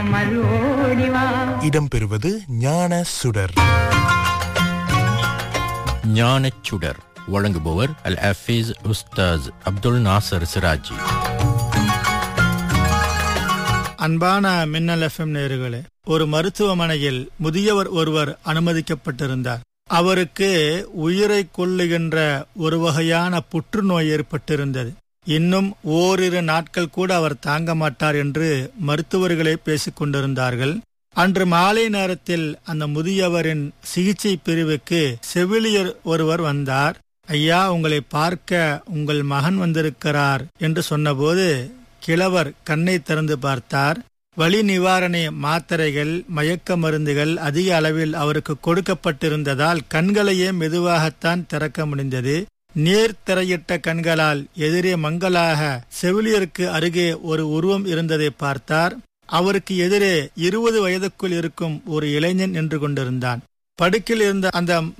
மறுஓடிவா இடம்பெறுவது ஞான சுடர் ஞானச் சுடர் வழங்குபவர் அல் ஹஃபீஸ் உஸ்தாஸ் அப்துல் நாசர் சிராஜி அன்பான மின்னல் எஃப்எம் நேயர்களே ஒரு மருத்துவமனையில் முதியவர் ஒருவர் அனுமதிக்கப்பட்டிருந்தார் அவருக்கு உயிரை கொல்லுகின்ற ஒரு வகையான புற்றுநோய் ஏற்பட்டிருந்தது இன்னும் ஓரிரு நாட்கள் கூட அவர் தாங்க மாட்டார் என்று மருத்துவர்களே பேசிக் கொண்டிருந்தார்கள் அன்று மாலை நேரத்தில் அந்த முதியவரின் சிகிச்சை பிரிவுக்கு செவிலியர் ஒருவர் வந்தார் ஐயா உங்களை பார்க்க உங்கள் மகன் வந்திருக்கிறார் என்று சொன்னபோது கிழவர் கண்ணை திறந்து பார்த்தார் வலி நிவாரண மாத்திரைகள் மயக்க மருந்துகள் அதிக அளவில் அவருக்கு கொடுக்கப்பட்டிருந்ததால் கண்களையே மெதுவாகத்தான் திறக்க முடிந்தது நேர் திரையிட்ட கண்களால் எதிரே மங்கலாக செவிலியருக்கு அருகே ஒரு உருவம் இருந்ததை பார்த்தார் அவருக்கு எதிரே இருபது வயதுக்குள் இருக்கும் ஒரு இளைஞன் நின்று கொண்டிருந்தான் படுக்கில் இருந்த அந்த